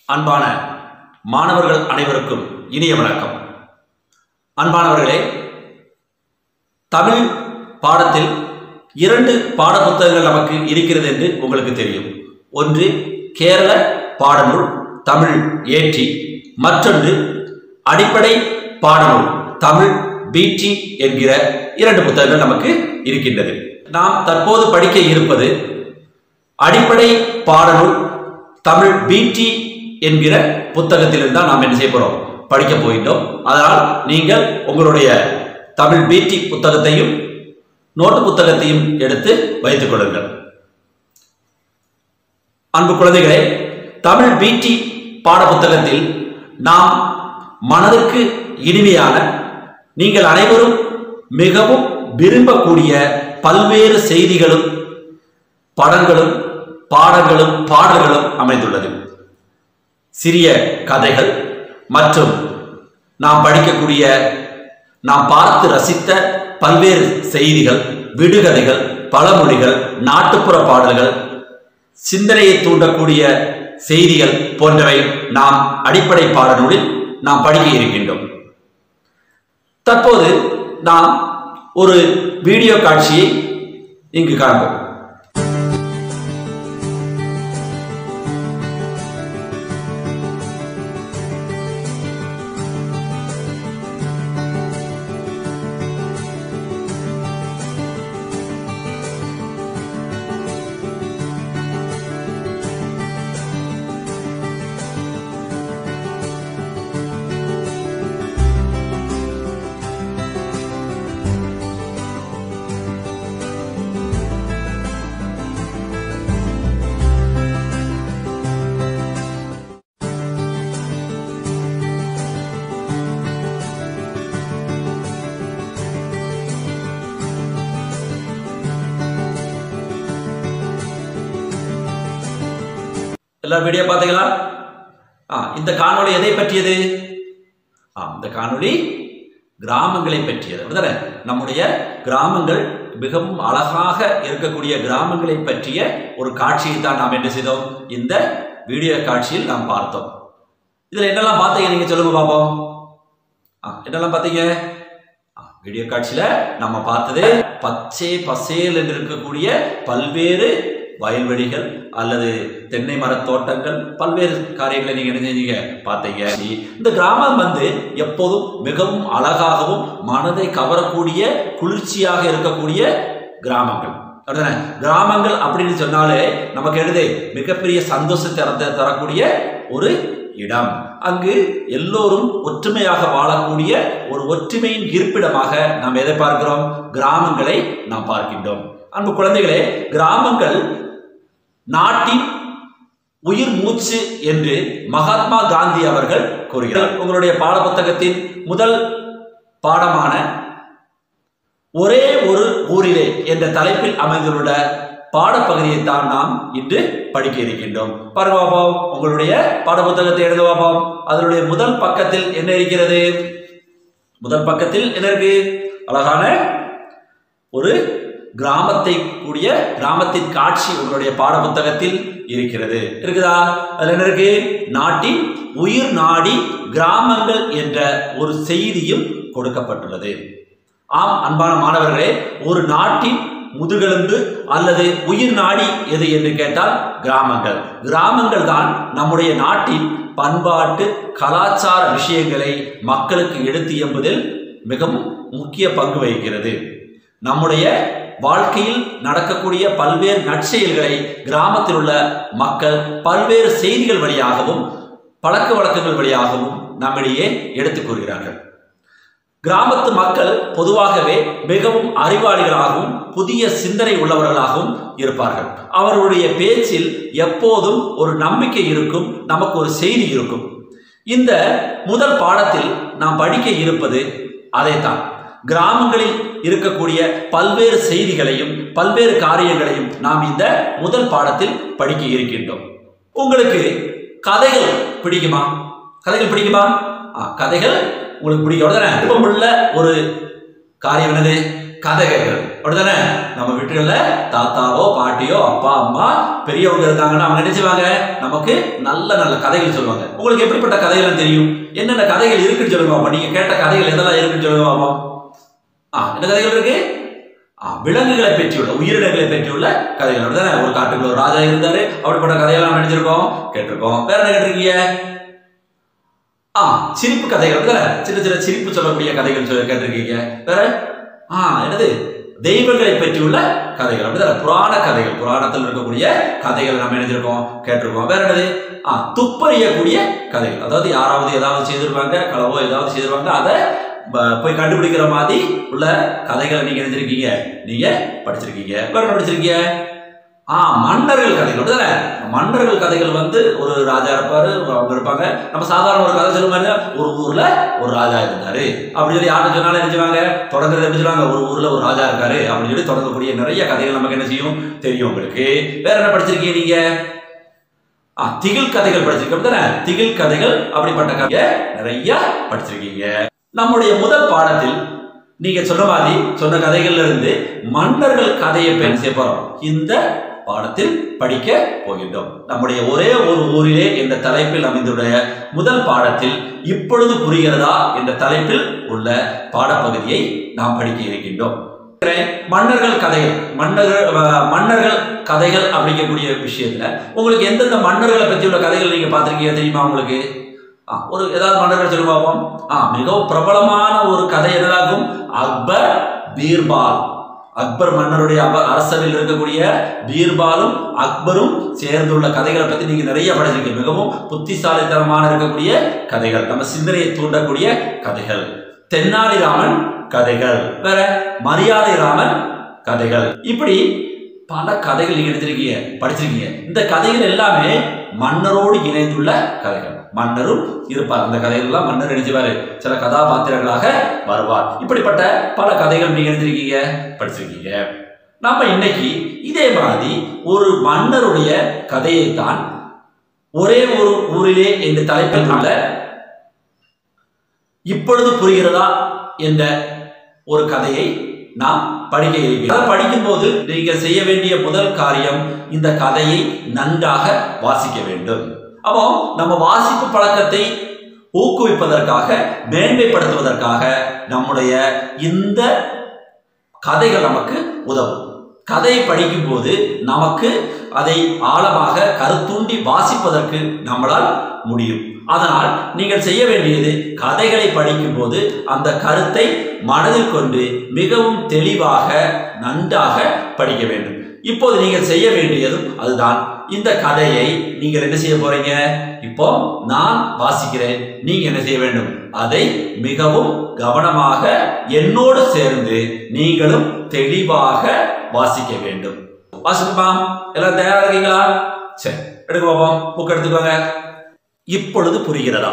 அன்பான மாணவர்கள் அனைவருக்கும் இனிய வணக்கம் அன்பானவர்களே தமிழ் பாடத்தில் இரண்டு பாட புத்தகங்கள் நமக்கு இருக்கிறது என்று உங்களுக்கு தெரியும் ஒன்று கேரள பாடநூல் தமிழ் ஏற்றி மற்றொன்று அடிப்படை பாடநூல் தமிழ் பிடி என்கிற இரண்டு புத்தகங்கள் நமக்கு இருக்கின்றது நாம் தற்போது படிக்க இருப்பது அடிப்படை பாடநூல் தமிழ் பிடி என்கிற புத்தகத்திலிருந்து தான் நாம் என்ன செய்ய போறோம் படிக்க போகின்றோம் அதனால் நீங்கள் உங்களுடைய தமிழ் பிடி புத்தகத்தையும் நோட்டு புத்தகத்தையும் எடுத்து வைத்துக் கொள்ளுங்கள் அன்பு குழந்தைகளே தமிழ் பிடி பாட புத்தகத்தில் நாம் மனதிற்கு இனிமையான நீங்கள் அனைவரும் மிகவும் விரும்பக்கூடிய பல்வேறு செய்திகளும் படங்களும் பாடங்களும் பாடல்களும் அமைந்துள்ளது சிறிய கதைகள் மற்றும் நாம் படிக்கக்கூடிய நாம் பார்த்து ரசித்த பல்வேறு செய்திகள் விடுகதைகள் பழமொழிகள் நாட்டுப்புற பாடல்கள் சிந்தனையை தூண்டக்கூடிய செய்திகள் போன்றவை நாம் அடிப்படை பாடநூலில் நாம் படிக்க இருக்கின்றோம் தற்போது நாம் ஒரு வீடியோ காட்சியை இங்கு காண்போம் எல்லாரும் வீடியோ பார்த்தீங்களா ஆ இந்த காணொளி எதை பற்றியது ஆ இந்த காணொளி கிராமங்களை பற்றியது அப்படிதானே நம்முடைய கிராமங்கள் மிகவும் அழகாக இருக்கக்கூடிய கிராமங்களை பற்றிய ஒரு காட்சியை தான் நாம் என்ன செய்தோம் இந்த வீடியோ காட்சியில் நாம் பார்த்தோம் இதுல என்னெல்லாம் பார்த்தீங்க நீங்க சொல்லுங்க பாப்போம் ஆ, என்னெல்லாம் பார்த்தீங்க ஆ, வீடியோ காட்சியில நம்ம பார்த்தது பச்சை பசேல் என்று இருக்கக்கூடிய பல்வேறு வயல்வெளிகள் அல்லது தென்னை மரத் தோட்டங்கள் பல்வேறு காரியங்களை நீங்க என்ன செஞ்சீங்க பார்த்தீங்க இந்த கிராமம் வந்து எப்போதும் மிகவும் அழகாகவும் மனதை கவரக்கூடிய குளிர்ச்சியாக இருக்கக்கூடிய கிராமங்கள் அப்படிதானே கிராமங்கள் அப்படின்னு சொன்னாலே நமக்கு எழுது மிகப்பெரிய சந்தோஷத்தை தர- தரக்கூடிய ஒரு இடம் அங்கு எல்லோரும் ஒற்றுமையாக வாழக்கூடிய ஒரு ஒற்றுமையின் இருப்பிடமாக நாம் எதை பார்க்கிறோம் கிராமங்களை நாம் பார்க்கின்றோம் அன்பு குழந்தைகளே கிராமங்கள் நாட்டின் உயிர் மூச்சு என்று மகாத்மா காந்தி அவர்கள் கூறுகிறார் உங்களுடைய பாடப்புத்தகத்தின் முதல் பாடமான ஒரே ஒரு ஊரிலே என்ற தலைப்பில் அமைந்துள்ள பாடப்பகுதியை தான் நாம் இன்று படிக்க இருக்கின்றோம் பாருங்க பாப்போம் உங்களுடைய பாடப்புத்தகத்தை எழுத பாப்போம் அதனுடைய முதல் பக்கத்தில் என்ன இருக்கிறது முதல் பக்கத்தில் என்ன இருக்கு அழகான ஒரு கிராமத்தை கூடிய கிராமத்தின் காட்சி உங்களுடைய பாடப்புத்தகத்தில் இருக்கிறது இருக்குதா அதுல என்ன இருக்கு நாட்டின் உயிர் நாடி கிராமங்கள் என்ற ஒரு செய்தியும் கொடுக்கப்பட்டுள்ளது ஆம் அன்பான மாணவர்களே ஒரு நாட்டின் முதுகெலும்பு அல்லது உயிர் நாடி எது என்று கேட்டால் கிராமங்கள் கிராமங்கள் தான் நம்முடைய நாட்டின் பண்பாட்டு கலாச்சார விஷயங்களை மக்களுக்கு எடுத்து எம்பதில் மிகவும் முக்கிய பங்கு வகிக்கிறது நம்முடைய வாழ்க்கையில் நடக்கக்கூடிய பல்வேறு நற்செயல்களை கிராமத்தில் உள்ள மக்கள் பல்வேறு செய்திகள் வழியாகவும் பழக்க வழக்கங்கள் வழியாகவும் நம்மிடையே எடுத்துக் கூறுகிறார்கள் கிராமத்து மக்கள் பொதுவாகவே மிகவும் அறிவாளிகளாகவும் புதிய சிந்தனை உள்ளவர்களாகவும் இருப்பார்கள் அவர்களுடைய பேச்சில் எப்போதும் ஒரு நம்பிக்கை இருக்கும் நமக்கு ஒரு செய்தி இருக்கும் இந்த முதல் பாடத்தில் நாம் படிக்க இருப்பது அதைத்தான் கிராமங்களில் இருக்கக்கூடிய பல்வேறு செய்திகளையும் பல்வேறு காரியங்களையும் நாம் இந்த முதல் பாடத்தில் படிக்க இருக்கின்றோம் உங்களுக்கு கதைகள் பிடிக்குமா கதைகள் பிடிக்குமா ஆ, கதைகள் உங்களுக்கு பிடிக்கும் அவ்வளவுதானே? விருப்பமுள்ள ஒரு காரியம் என்னது கதைகள் அப்படிதானே நம்ம வீட்டுகள்ல தாத்தாவோ பாட்டியோ அப்பா அம்மா பெரியவங்க இருக்காங்கன்னா அவங்க நினைச்சுவாங்க நமக்கு நல்ல நல்ல கதைகள் சொல்லுவாங்க உங்களுக்கு எப்படிப்பட்ட கதைகள் தெரியும் என்னென்ன கதைகள் இருக்குன்னு சொல்லுங்க பாப்போம் நீங்க கேட்ட கதைகள் எதெல்லாம் இருக்குன்னு சொல்லுங்க பாப்போம் ஆ என்ன கதைகள் இருக்கு ஆ, விலங்குகளை பற்றியுள்ள உயிரினங்களை பற்றியுள்ள கதைகள் அப்படிதானே ஒரு காட்டுக்குள்ள ஒரு ராஜா இருந்தாரு அப்படிப்பட்ட கதையெல்லாம் நினைச்சிருக்கோம் கேட்டிருக்கோம் வேற என்ன கேட்டிருக்கீங்க ஆ சிரிப்பு கதைகள் அப்படிதானே சின்ன சின்ன சிரிப்பு சொல்லக்கூடிய கதைகள் சொல்லி கேட்டிருக்கீங்க வேற ஆ என்னது தெய்வங்களை பற்றியுள்ள கதைகள் அப்படிதானே புராண கதைகள் புராணத்தில் இருக்கக்கூடிய கதைகள் நம்ம நினைச்சிருக்கோம் கேட்டிருக்கோம் வேற என்னது ஆ துப்பறியக்கூடிய கதைகள் அதாவது யாராவது ஏதாவது செய்திருப்பாங்க களவோ ஏதாவது செய்திருப்பாங்க அதை ப- போய் கண்டுபிடிக்கிற மாதிரி உள்ள கதைகளை நீங்க நினைச்சிருக்கீங்க நீங்க படிச்சிருக்கீங்க வேற என்ன படிச்சிருக்கீங்க ஆ மன்னர்கள் கதைகள் அப்படிதானே மன்னர்கள் கதைகள் வந்து ஒரு ராஜா இருப்பாரு அவங்க இருப்பாங்க நம்ம சாதாரண ஒரு கதை சொல்லுவாங்க ஒரு ஊர்ல ஒரு ராஜா இருந்தாரு அப்படி சொல்லி யாரும் சொன்னாலும் என்ன செய்வாங்க தொடங்குறது எப்படி சொல்லுவாங்க ஒரு ஊர்ல ஒரு ராஜா இருக்காரு அப்படின்னு சொல்லி தொடங்கக்கூடிய நிறைய கதைகள் நமக்கு என்ன செய்யும் தெரியும் உங்களுக்கு வேற என்ன படிச்சிருக்கீங்க நீங்க ஆ திகில் கதைகள் படிச்சிருக்கீங்க அப்படிதானே திகில் கதைகள் அப்படிப்பட்ட கதையை நிறைய படிச்சிருக்கீங்க நம்முடைய முதல் பாடத்தில் நீங்க சொன்ன மாதிரி சொன்ன கதைகள்ல இருந்து மன்னர்கள் கதையை பெண் செய்ய போறோம் இந்த பாடத்தில் படிக்க போகின்றோம் நம்முடைய ஒரே ஒரு ஊரிலே என்ற தலைப்பில் அமைந்துள்ள முதல் பாடத்தில் இப்பொழுது புரிகிறதா என்ற தலைப்பில் உள்ள பாடப்பகுதியை நாம் படிக்க இருக்கின்றோம் மன்னர்கள் கதைகள் மன்னர்கள் அஹ், மன்னர்கள் கதைகள் அப்படிங்கக்கூடிய விஷயத்துல உங்களுக்கு எந்தெந்த மன்னர்களை பற்றி உள்ள கதைகள் நீங்க பார்த்திருக்கீங்க தெரியுமா உங்களுக்கு ஆ, ஒரு ஏதாவது மன்னர்கள் சொல்லி பார்ப்போம் ஆ மிகவும் பிரபலமான ஒரு கதை என்னதாகும் அக்பர் பீர்பால் அக்பர் மன்னருடைய அப- அரசவையில் இருக்கக்கூடிய பீர்பாலும் அக்பரும் சேர்ந்துள்ள கதைகளை பத்தி நீங்க நிறைய படிச்சிருக்கீங்க மிகவும் புத்திசாலித்தனமான இருக்கக்கூடிய கதைகள் நம்ம சிந்தனையை தூண்டக்கூடிய கதைகள் தென்னாலிராமன் கதைகள் வேற மரியாதை ராமன் கதைகள் இப்படி பல கதைகள் நீங்க எடுத்திருக்கீங்க படிச்சிருக்கீங்க இந்த கதைகள் எல்லாமே மன்னரோடு இணைந்துள்ள கதைகள் மன்னரும் இருப்பார் அந்த கதைகள் எல்லாம் மன்னர் நினைச்சுவாரு சில கதாபாத்திரங்களாக வருவார் இப்படிப்பட்ட பல கதைகள் நீங்க எடுத்திருக்கீங்க படிச்சிருக்கீங்க நாம இன்னைக்கு இதே மாதிரி ஒரு மன்னருடைய கதையை தான் ஒரே ஒரு ஊரிலே என்ற தலைப்பில் உள்ள இப்பொழுது புரிகிறதா என்ற ஒரு கதையை நாம் படிக்க இருக்கிறோம் அதை படிக்கும்போது நீங்கள் செய்ய வேண்டிய முதல் காரியம் இந்த கதையை நன்றாக வாசிக்க வேண்டும் அப்போ நம்ம வாசிப்பு பழக்கத்தை ஊக்குவிப்பதற்காக மேன்மைப்படுத்துவதற்காக நம்முடைய இந்த கதைகள் நமக்கு உதவும் கதையை படிக்கும்போது நமக்கு அதை ஆழமாக கருத்தூண்டி வாசிப்பதற்கு நம்மளால் முடியும் அதனால் நீங்கள் செய்ய வேண்டியது கதைகளை படிக்கும்போது அந்த கருத்தை மனதில் கொண்டு மிகவும் தெளிவாக நன்றாக படிக்க வேண்டும் இப்போது நீங்கள் செய்ய வேண்டியதும் அதுதான் இந்த கதையை நீங்கள் என்ன செய்ய போறீங்க இப்போ நான் வாசிக்கிறேன் நீங்க என்ன செய்ய வேண்டும் அதை மிகவும் கவனமாக என்னோடு சேர்ந்து நீங்களும் தெளிவாக வாசிக்க வேண்டும் வாசிக்குமா எல்லாம் தயாரா இருக்கீங்களா சரி எடுக்க பார்ப்போம் புக் எடுத்துக்கோங்க இப்பொழுது புரிகிறதா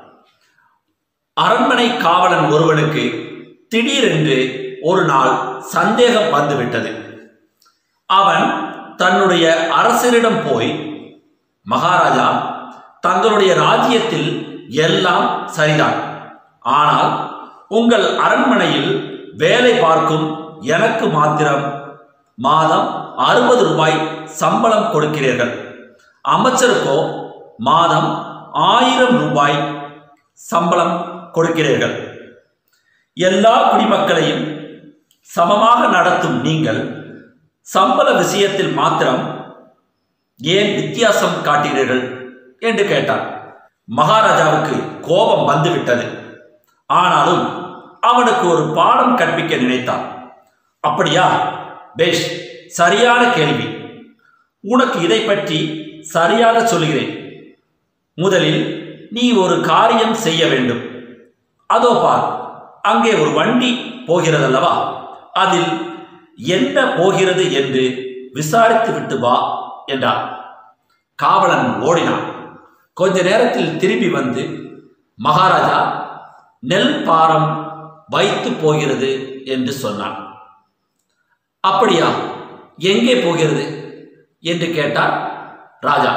அரண்மனை காவலன் ஒருவனுக்கு திடீரென்று ஒரு நாள் சந்தேகம் வந்துவிட்டது அவன் தன்னுடைய அரசரிடம் போய் மகாராஜா தங்களுடைய ராஜ்யத்தில் எல்லாம் சரிதான் ஆனால் உங்கள் அரண்மனையில் வேலை பார்க்கும் எனக்கு மாத்திரம் மாதம் அறுபது ரூபாய் சம்பளம் கொடுக்கிறீர்கள் அமைச்சருக்கோ மாதம் ஆயிரம் ரூபாய் சம்பளம் கொடுக்கிறீர்கள் எல்லா குடிமக்களையும் சமமாக நடத்தும் நீங்கள் சம்பள விஷயத்தில் மாத்திரம் ஏன் வித்தியாசம் காட்டுகிறீர்கள் என்று கேட்டார் மகாராஜாவுக்கு கோபம் வந்துவிட்டது ஆனாலும் அவனுக்கு ஒரு பாடம் கற்பிக்க நினைத்தான் அப்படியா பேஷ் சரியான கேள்வி உனக்கு இதை பற்றி சரியாக சொல்கிறேன் முதலில் நீ ஒரு காரியம் செய்ய வேண்டும் அதோ பார் அங்கே ஒரு வண்டி போகிறதல்லவா அதில் என்ன போகிறது என்று விசாரித்து விட்டு வா என்றார் காவலன் ஓடினான் கொஞ்ச நேரத்தில் திரும்பி வந்து மகாராஜா நெல் பாரம் வைத்து போகிறது என்று சொன்னான் அப்படியா எங்கே போகிறது என்று கேட்டார் ராஜா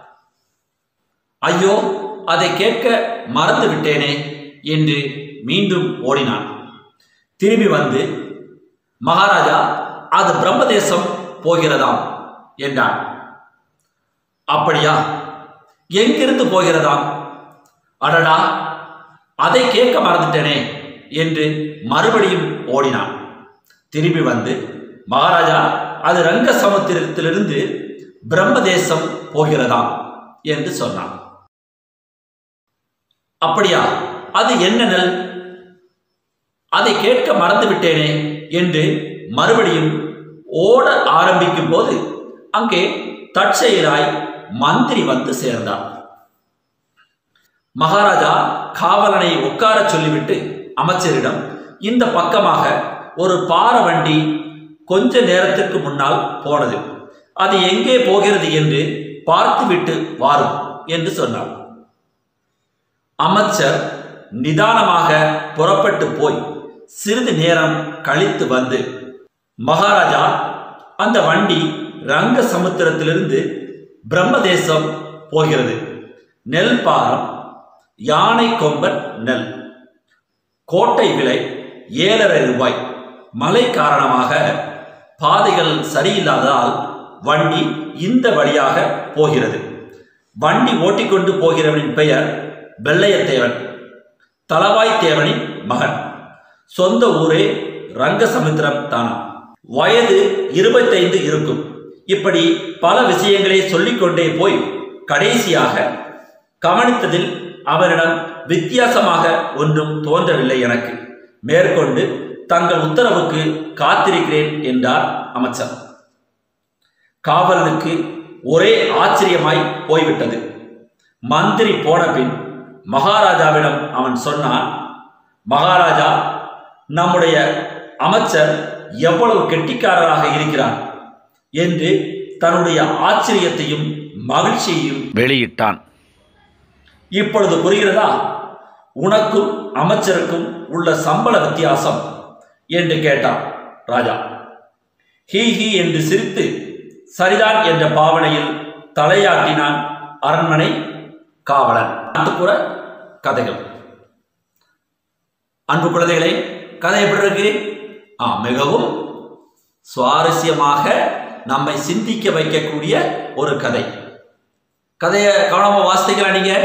ஐயோ அதை கேட்க மறந்து விட்டேனே என்று மீண்டும் ஓடினான் திரும்பி வந்து மகாராஜா அது பிரம்மதேசம் போகிறதாம் என்றான் அப்படியா எங்கிருந்து போகிறதாம் அடடா அதை கேட்க மறந்துட்டேனே என்று மறுபடியும் ஓடினான் திரும்பி வந்து மகாராஜா அது ரங்க சமுத்திரத்திலிருந்து பிரம்மதேசம் போகிறதாம் என்று சொன்னான் அப்படியா அது என்ன நெல் அதை கேட்க மறந்து விட்டேனே என்று மறுபடியும் ஓட ஆரம்பிக்கும் போது அங்கே தற்செயலாய் மந்திரி வந்து சேர்ந்தார் மகாராஜா காவலனை உட்காரச் சொல்லிவிட்டு அமைச்சரிடம் இந்த பக்கமாக ஒரு பார வண்டி கொஞ்ச நேரத்திற்கு முன்னால் போனது அது எங்கே போகிறது என்று பார்த்துவிட்டு வாரும் என்று சொன்னார் அமைச்சர் நிதானமாக புறப்பட்டு போய் சிறிது நேரம் கழித்து வந்து மகாராஜா அந்த வண்டி ரங்க சமுத்திரத்திலிருந்து பிரம்மதேசம் போகிறது நெல் பாரம் யானை கொம்பன் நெல் கோட்டை விலை ஏழரை ரூபாய் மழை காரணமாக பாதைகள் சரியில்லாததால் வண்டி இந்த வழியாக போகிறது வண்டி ஓட்டிக்கொண்டு போகிறவனின் பெயர் வெள்ளையத்தேவன் தலவாய் தேவனின் மகன் சொந்த ஊரே ரங்கசமுத்திரம் தானா வயது இருபத்தைந்து இருக்கும் இப்படி பல விஷயங்களை சொல்லிக்கொண்டே போய் கடைசியாக கவனித்ததில் அவரிடம் வித்தியாசமாக ஒன்றும் தோன்றவில்லை எனக்கு மேற்கொண்டு தங்கள் உத்தரவுக்கு காத்திருக்கிறேன் என்றார் அமைச்சர் காவலனுக்கு ஒரே ஆச்சரியமாய் போய்விட்டது மந்திரி போன பின் மகாராஜாவிடம் அவன் சொன்னான் மகாராஜா நம்முடைய அமைச்சர் எவ்வளவு கெட்டிக்காரராக இருக்கிறார் என்று தன்னுடைய ஆச்சரியத்தையும் மகிழ்ச்சியையும் வெளியிட்டான் இப்பொழுது புரிகிறதா உனக்கும் அமைச்சருக்கும் உள்ள சம்பள வித்தியாசம் என்று கேட்டான் ராஜா ஹீ ஹீ என்று சிரித்து சரிதான் என்ற பாவனையில் தலையாட்டினான் அரண்மனை காவலன் நாட்டுப்புற கதைகள் அன்பு குழந்தைகளே கதை எப்படி இருக்கு ஆ மிகவும் சுவாரஸ்யமாக நம்மை சிந்திக்க வைக்கக்கூடிய ஒரு கதை கதையை கவனமா வாசித்தீங்களா நீங்க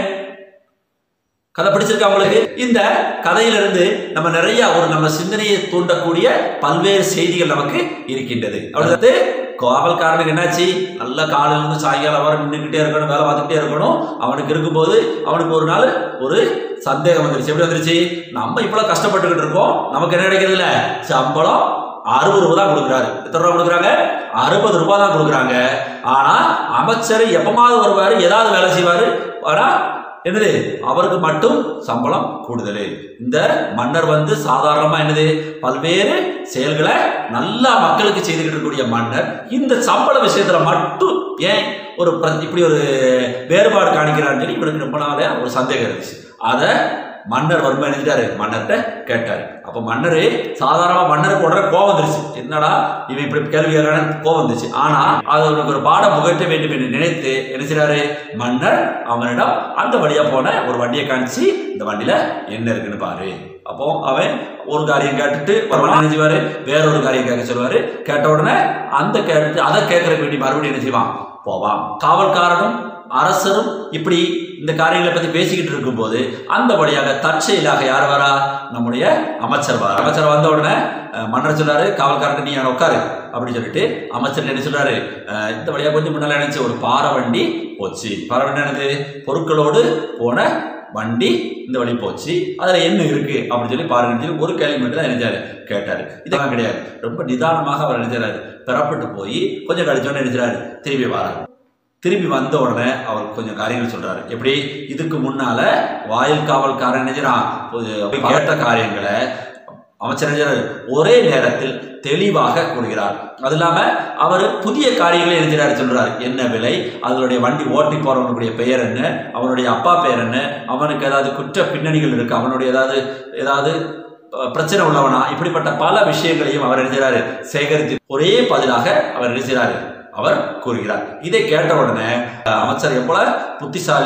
கதை பிடிச்சிருக்கா உங்களுக்கு இந்த கதையிலிருந்து நம்ம நிறைய ஒரு நம்ம சிந்தனையை தூண்டக்கூடிய பல்வேறு செய்திகள் நமக்கு இருக்கின்றது அடுத்தது காவல்காரனுக்கு என்னாச்சு நல்ல காலையில இருந்து சாயங்காலம் வர நின்றுக்கிட்டே இருக்கணும் வேலை பார்த்துக்கிட்டே இருக்கணும் அவனுக்கு இருக்கும்போது அவனுக்கு ஒரு நாள் ஒரு சந்தேகம் வந்துருச்சு எப்படி வந்துருச்சு நம்ம இவ்வளவு கஷ்டப்பட்டுக்கிட்டு இருக்கோம் நமக்கு என்ன கிடைக்கிறது இல்ல சம்பளம் அறுபது ரூபா தான் கொடுக்குறாரு எத்தனை ரூபா கொடுக்குறாங்க அறுபது ரூபாய் தான் கொடுக்குறாங்க ஆனா அமைச்சர் எப்பமாவது வருவாரு ஏதாவது வேலை செய்வாரு ஆனா என்னது அவருக்கு மட்டும் சம்பளம் கூடுதல் இந்த மன்னர் வந்து சாதாரணமா என்னது பல்வேறு செயல்களை நல்லா மக்களுக்கு செய்துக்கிட்டு இருக்கக்கூடிய மன்னர் இந்த சம்பள விஷயத்துல மட்டும் ஏன் ஒரு பிர- இப்படி ஒரு வேறுபாடு காணிக்கிறான்னு சொல்லி இவனுக்கு ரொம்ப நாளே ஒரு சந்தேகம் இருந்துச்சு அதை மன்னர் வறுமை எழுதிட்டாரு மன்னர்கிட்ட கேட்டாரு அப்ப மன்னரு சாதாரணமா மன்னருக்கு உடனே கோவம் வந்துருச்சு என்னடா இவன் இப்படி கேள்வி கேட்கறான்னு கோவம் வந்துச்சு ஆனா அது அவனுக்கு ஒரு பாடம் புகட்ட வேண்டும் என்று நினைத்து என்ன செய்றாரு மன்னர் அவனிடம் அந்த வழியா போன ஒரு வண்டியை காமிச்சு இந்த வண்டியில என்ன இருக்குன்னு பாரு அப்போ அவன் ஒரு காரியம் கேட்டுட்டு ஒரு மணி என்ன செய்வாரு வேற ஒரு காரியம் கேட்க சொல்லுவாரு கேட்ட உடனே அந்த கேட்டு அதை கேட்கறதுக்கு வேண்டி மறுபடியும் என்ன செய்வான் போவான் காவல்காரனும் அரசரும் இப்படி இந்த காரியங்களை பத்தி பேசிக்கிட்டு இருக்கும்போது அந்த வழியாக தற்செயலாக யார் வரா நம்முடைய அமைச்சர் வர அமைச்சர் வந்த உடனே அஹ், மன்னர் சொல்றாரு காவல்காரன் நீ அங்க உட்காரு அப்படின்னு சொல்லிட்டு அமைச்சர் என்ன சொல்றாரு அஹ், இந்த வழியா கொஞ்சம் முன்னால நினைச்ச ஒரு பாறை வண்டி போச்சு பாறை வண்டி என்னது பொருட்களோடு போன வண்டி இந்த வழி போச்சு அதுல என்ன இருக்கு அப்படின்னு சொல்லி பாருங்கன்னு சொல்லி ஒரு கேள்வி மட்டும் தான் நினைச்சாரு கேட்டாரு இதெல்லாம் கிடையாது ரொம்ப நிதானமாக அவர் நினைச்சாரு பெறப்பட்டு போய் கொஞ்சம் கழிச்சோன்னு நினைச்சாரு திரும்பி வராரு திரும்பி வந்த உடனே அவர் கொஞ்சம் காரியங்கள் சொல்றாரு எப்படி இதுக்கு முன்னால வாயில் காவல்காரன் நினைச்சான் கேட்ட காரியங்களை அமைச்சர் நினைச்சாரு ஒரே நேரத்தில் தெளிவாக கூறுகிறார் அது இல்லாம அவர் புதிய காரியங்களை எழுதுகிறாரு சொல்றாரு என்ன விலை அதனுடைய வண்டி ஓட்டி போறவனுடைய பெயர் என்ன அவனுடைய அப்பா பெயர் என்ன அவனுக்கு ஏதாவது குற்ற பின்னணிகள் இருக்கு அவனுடைய ஏதாவது ஏதாவது அஹ், பிரச்சனை உள்ளவனா இப்படிப்பட்ட பல விஷயங்களையும் அவர் எழுதுகிறாரு சேகரித்து ஒரே பதிலாக அவர் எழுதுகிறாரு அவர் கூறுகிறார் இதை கேட்ட உடனே அஹ், அமைச்சர் எப்போல புத்திசாலி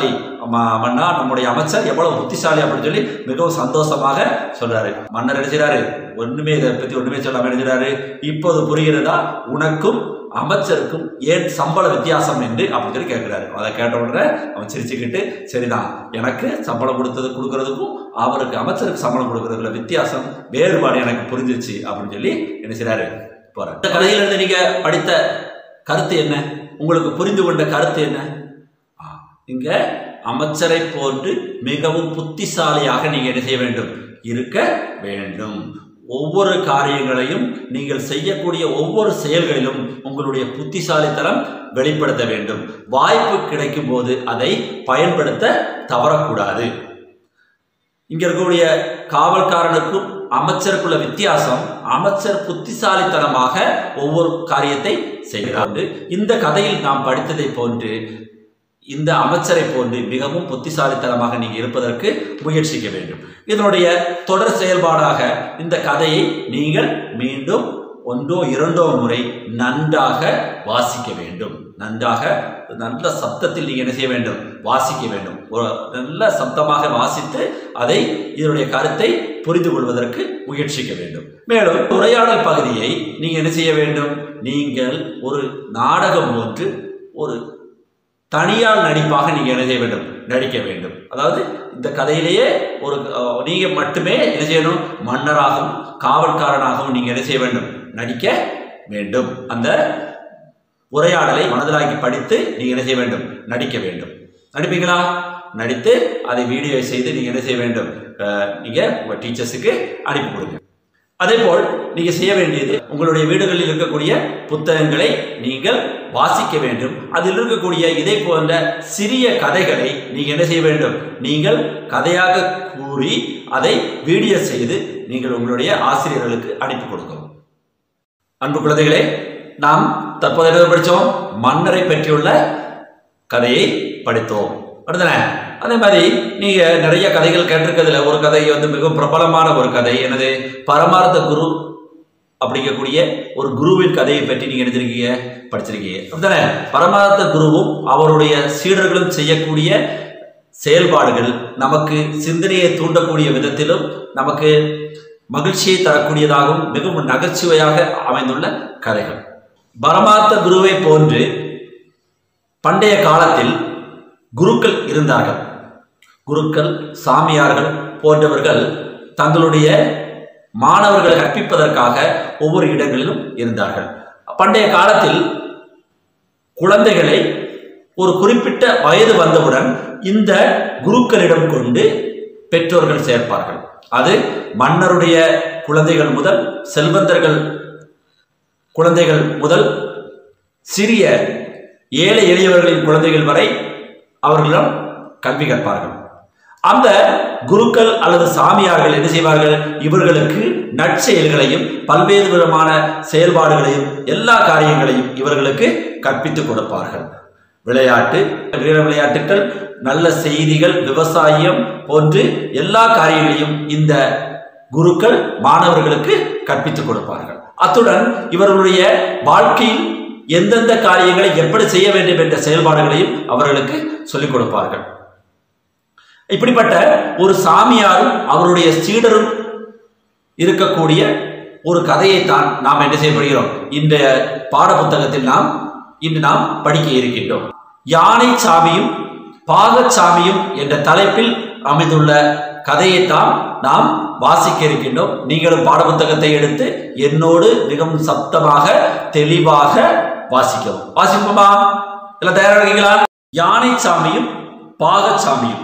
ம- மன்னா நம்முடைய அமைச்சர் எவ்வளவு புத்திசாலி அப்படின்னு சொல்லி மிகவும் சந்தோஷமாக சொல்றாரு மன்னர் நினைச்சாரு ஒண்ணுமே இதை பத்தி ஒண்ணுமே சொல்லாம நினைச்சாரு இப்போது புரிகிறதா உனக்கும் அமைச்சருக்கும் ஏன் சம்பள வித்தியாசம் என்று அப்படின்னு சொல்லி கேட்கிறாரு அதை கேட்ட உடனே அவன் சிரிச்சுக்கிட்டு சரிதான் எனக்கு சம்பளம் கொடுத்தது கொடுக்கறதுக்கும் அவருக்கு அமைச்சருக்கு சம்பளம் கொடுக்கறதுல வித்தியாசம் வேறுபாடு எனக்கு புரிஞ்சிருச்சு அப்படின்னு சொல்லி என்ன செய்றாரு போறாரு இந்த கதையிலிருந்து நீங்க படித்த கருத்து என்ன உங்களுக்கு புரிந்து கொண்ட கருத்து என்ன ஆ, இங்க அமைச்சரை போன்று மிகவும் புத்திசாலியாக நீங்க என்ன செய்ய வேண்டும் இருக்க வேண்டும் ஒவ்வொரு காரியங்களையும் நீங்கள் செய்யக்கூடிய ஒவ்வொரு செயல்களிலும் உங்களுடைய புத்திசாலித்தனம் வெளிப்படுத்த வேண்டும் வாய்ப்பு கிடைக்கும் போது அதை பயன்படுத்த தவறக்கூடாது இங்க இருக்கக்கூடிய காவல்காரனுக்கும் அமைச்சருக்குள்ள வித்தியாசம் அமைச்சர் புத்திசாலித்தனமாக ஒவ்வொரு காரியத்தை செய்கிறார் இந்த கதையில் நாம் படித்ததை போன்று இந்த அமைச்சரை போன்று மிகவும் புத்திசாலித்தனமாக நீங்க இருப்பதற்கு முயற்சிக்க வேண்டும் இதனுடைய தொடர் செயல்பாடாக இந்த கதையை நீங்கள் மீண்டும் ஒன்றோ இரண்டோ முறை நன்றாக வாசிக்க வேண்டும் நன்றாக நல்ல சப்தத்தில் நீங்க என்ன செய்ய வேண்டும் வாசிக்க வேண்டும் ஒரு நல்ல சப்தமாக வாசித்து அதை இதனுடைய கருத்தை புரிந்து கொள்வதற்கு முயற்சிக்க வேண்டும் மேலும் உரையாடல் பகுதியை நீங்க என்ன செய்ய வேண்டும் நீங்கள் ஒரு நாடகம் போன்று ஒரு தனியார் நடிப்பாக நீங்க என்ன செய்ய வேண்டும் நடிக்க வேண்டும் அதாவது இந்த கதையிலேயே ஒரு அஹ், நீங்க மட்டுமே என்ன செய்யணும் மன்னராகவும் காவல்காரனாகவும் நீங்க என்ன செய்ய வேண்டும் நடிக்க வேண்டும் அந்த உரையாடலை மனதிலாக்கி படித்து நீங்க என்ன செய்ய வேண்டும் நடிக்க வேண்டும் நடிப்பீங்களா நடித்து அதை வீடியோ செய்து நீங்க என்ன செய்ய வேண்டும் அஹ், நீங்க உங்க டீச்சர்ஸுக்கு அனுப்பி கொடுங்க அதே போல் நீங்க செய்ய வேண்டியது உங்களுடைய வீடுகளில் இருக்கக்கூடிய புத்தகங்களை நீங்கள் வாசிக்க வேண்டும் அதில் இருக்கக்கூடிய இதை போன்ற சிறிய கதைகளை நீங்க என்ன செய்ய வேண்டும் நீங்கள் கதையாக கூறி அதை வீடியோ செய்து நீங்கள் உங்களுடைய ஆசிரியர்களுக்கு அனுப்பி கொடுக்கவும் அன்பு குழந்தைகளே நாம் தற்போது என்ன படித்தோம் மன்னரை பற்றியுள்ள கதையை படித்தோம் அடுத்தன அதே மாதிரி நீங்க நிறைய கதைகள் கேட்டிருக்கிறதுல ஒரு கதை வந்து மிகவும் பிரபலமான ஒரு கதை எனது பரமார்த்த குரு அப்படிங்கக்கூடிய ஒரு குருவின் கதையை பற்றி நீங்க எடுத்திருக்கீங்க படிச்சிருக்கீங்க அப்படித்தானே பரமார்த்த குருவும் அவருடைய சீடர்களும் செய்யக்கூடிய செயல்பாடுகள் நமக்கு சிந்தனையை தூண்டக்கூடிய விதத்திலும் நமக்கு மகிழ்ச்சியை தரக்கூடியதாகவும் மிகவும் நகைச்சுவையாக அமைந்துள்ள கதைகள் பரமார்த்த குருவை போன்று பண்டைய காலத்தில் குருக்கள் இருந்தார்கள் குருக்கள் சாமியார்கள் போன்றவர்கள் தங்களுடைய மாணவர்களை கற்பிப்பதற்காக ஒவ்வொரு இடங்களிலும் இருந்தார்கள் பண்டைய காலத்தில் குழந்தைகளை ஒரு குறிப்பிட்ட வயது வந்தவுடன் இந்த குருக்களிடம் கொண்டு பெற்றோர்கள் சேர்ப்பார்கள் அது மன்னருடைய குழந்தைகள் முதல் செல்வந்தர்கள் குழந்தைகள் முதல் சிறிய ஏழை எளியவர்களின் குழந்தைகள் வரை அவர்களிடம் கல்வி கற்பார்கள் அந்த குருக்கள் அல்லது சாமியார்கள் என்ன செய்வார்கள் இவர்களுக்கு நற்செயல்களையும் பல்வேறு விதமான செயல்பாடுகளையும் எல்லா காரியங்களையும் இவர்களுக்கு கற்பித்துக் கொடுப்பார்கள் விளையாட்டு வீர விளையாட்டுகள் நல்ல செய்திகள் விவசாயம் போன்று எல்லா காரியங்களையும் இந்த குருக்கள் மாணவர்களுக்கு கற்பித்துக் கொடுப்பார்கள் அத்துடன் இவர்களுடைய வாழ்க்கையில் எந்தெந்த காரியங்களை எப்படி செய்ய வேண்டும் என்ற செயல்பாடுகளையும் அவர்களுக்கு சொல்லிக் கொடுப்பார்கள் இப்படிப்பட்ட ஒரு சாமியாரும் அவருடைய சீடரும் இருக்கக்கூடிய ஒரு கதையைத்தான் நாம் என்ன செய்யப்படுகிறோம் இந்த பாட புத்தகத்தில் நாம் இன்று நாம் படிக்க இருக்கின்றோம் யானை சாமியும் பாகச்சாமியும் என்ற தலைப்பில் அமைந்துள்ள கதையைத்தான் நாம் வாசிக்க இருக்கின்றோம் நீங்களும் பாடப்புத்தகத்தை எடுத்து என்னோடு மிகவும் சப்தமாக தெளிவாக வாசிக்கவும் வாசிப்போமா எல்லாம் தயாரா இருக்கீங்களா யானை சாமியும் பாகச்சாமியும்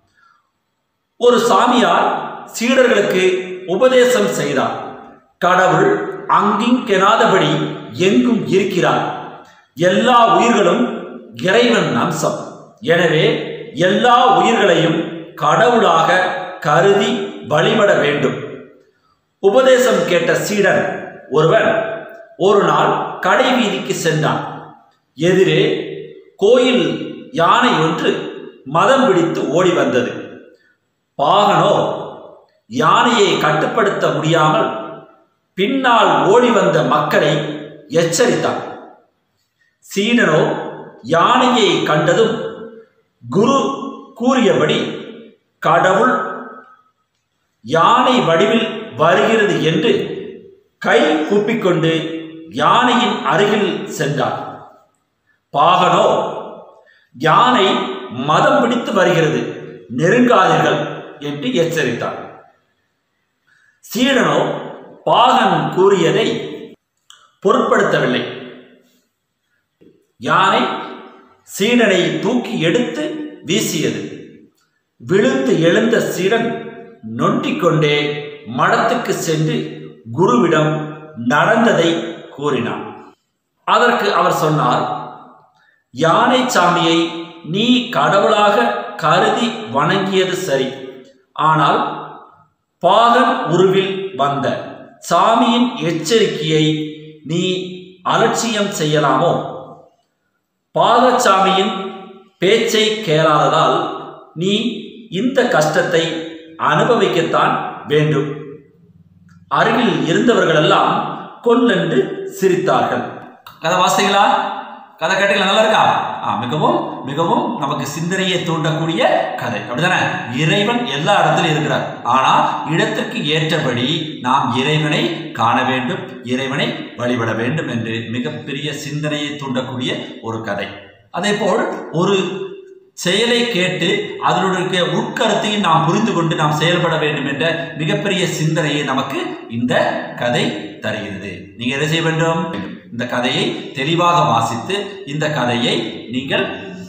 ஒரு சாமியார் சீடர்களுக்கு உபதேசம் செய்தார் கடவுள் அங்கிங்கெனாதபடி எங்கும் இருக்கிறார் எல்லா உயிர்களும் இறைவன் அம்சம் எனவே எல்லா உயிர்களையும் கடவுளாக கருதி வழிபட வேண்டும் உபதேசம் கேட்ட சீடன் ஒருவன் ஒரு நாள் கடை வீதிக்கு சென்றான் எதிரே கோயில் யானை ஒன்று மதம் பிடித்து ஓடி வந்தது பாகனோ யானையை கட்டுப்படுத்த முடியாமல் பின்னால் ஓடி வந்த மக்களை எச்சரித்தான் சீனனோ யானையை கண்டதும் குரு கூறியபடி கடவுள் யானை வடிவில் வருகிறது என்று கை கூப்பிக்கொண்டு யானையின் அருகில் சென்றார் பாகனோ யானை மதம் பிடித்து வருகிறது நெருங்காதீர்கள் என்று எச்சரித்தார் சீடனோ பாகன் கூறியதை பொருட்படுத்தவில்லை யானை சீடனை தூக்கி எடுத்து வீசியது விழுந்து எழுந்த சீடன் நொண்டிக்கொண்டே மடத்துக்கு சென்று குருவிடம் நடந்ததை கூறினான் அதற்கு அவர் சொன்னார் யானை சாமியை நீ கடவுளாக கருதி வணங்கியது சரி ஆனால் பாகன் உருவில் வந்த சாமியின் எச்சரிக்கையை நீ அலட்சியம் செய்யலாமோ பாகச்சாமியின் பேச்சை கேளாததால் நீ இந்த கஷ்டத்தை அனுபவிக்கத்தான் வேண்டும் அருகில் இருந்தவர்களெல்லாம் கொல்லென்று சிரித்தார்கள் கதை வாசிங்களா கதை கேட்டீங்களா நல்லா இருக்கா ஆ, மிகவும் மிகவும் நமக்கு சிந்தனையை தூண்டக்கூடிய கதை அப்படிதானே இறைவன் எல்லா இடத்திலும் இருக்கிறார் ஆனா இடத்திற்கு ஏற்றபடி நாம் இறைவனை காண வேண்டும் இறைவனை வழிபட வேண்டும் என்று மிகப்பெரிய சிந்தனையை தூண்டக்கூடிய ஒரு கதை அதே போல் ஒரு செயலை கேட்டு அதனுடைய உட்கருத்தையும் நாம் புரிந்து கொண்டு நாம் செயல்பட வேண்டும் என்ற மிகப்பெரிய சிந்தனையை நமக்கு இந்த கதை தருகிறது நீங்க என்ன செய்ய வேண்டும் இந்த கதையை தெளிவாக வாசித்து இந்த கதையை நீங்கள்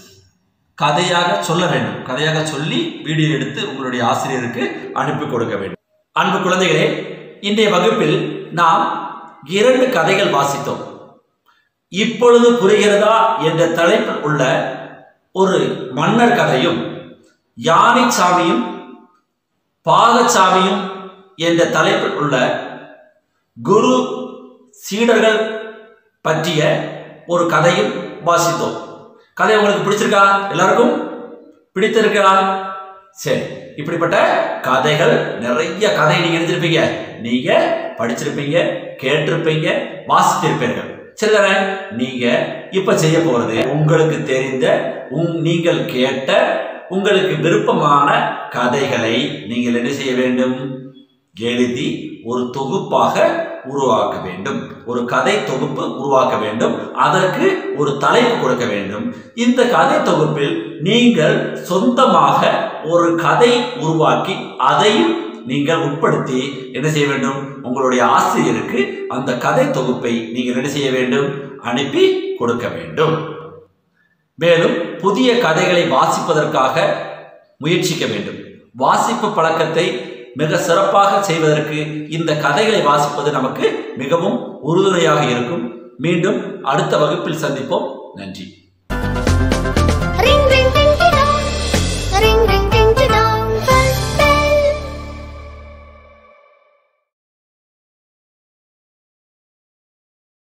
கதையாக சொல்ல வேண்டும் கதையாக சொல்லி வீடியோ எடுத்து உங்களுடைய ஆசிரியருக்கு அனுப்பி கொடுக்க வேண்டும் அன்பு குழந்தைகளே இன்றைய வகுப்பில் நாம் இரண்டு கதைகள் வாசித்தோம் இப்பொழுது புரிகிறதா என்ற தலைப்பில் உள்ள ஒரு மன்னர் கதையும் யானை சாமியும் பாகச்சாமியும் என்ற தலைப்பில் உள்ள குரு சீடர்கள் பற்றிய ஒரு கதையும் வாசித்தோம் கதை உங்களுக்கு பிடிச்சிருக்கா எல்லாருக்கும் பிடித்திருக்கா சரி இப்படிப்பட்ட கதைகள் நிறைய கதை நீங்க எழுதிருப்பீங்க நீங்க படிச்சிருப்பீங்க கேட்டிருப்பீங்க வாசித்திருப்பீர்கள் சரிதானே நீங்க இப்ப செய்ய போறது உங்களுக்கு தெரிந்த உங் நீங்கள் கேட்ட உங்களுக்கு விருப்பமான கதைகளை நீங்கள் என்ன செய்ய வேண்டும் எழுதி ஒரு தொகுப்பாக உருவாக்க வேண்டும் ஒரு கதை தொகுப்பு உருவாக்க வேண்டும் அதற்கு ஒரு தலைப்பு கொடுக்க வேண்டும் இந்த கதை தொகுப்பில் நீங்கள் சொந்தமாக ஒரு கதை உருவாக்கி அதையும் நீங்கள் உட்படுத்தி என்ன செய்ய வேண்டும் உங்களுடைய ஆசிரியருக்கு அந்த கதை தொகுப்பை நீங்கள் என்ன செய்ய வேண்டும் அனுப்பி கொடுக்க வேண்டும் மேலும் புதிய கதைகளை வாசிப்பதற்காக முயற்சிக்க வேண்டும் வாசிப்பு பழக்கத்தை மிக சிறப்பாக செய்வதற்கு இந்த கதைகளை வாசிப்பது நமக்கு மிகவும் உறுதுணையாக இருக்கும் மீண்டும் அடுத்த வகுப்பில் சந்திப்போம் நன்றி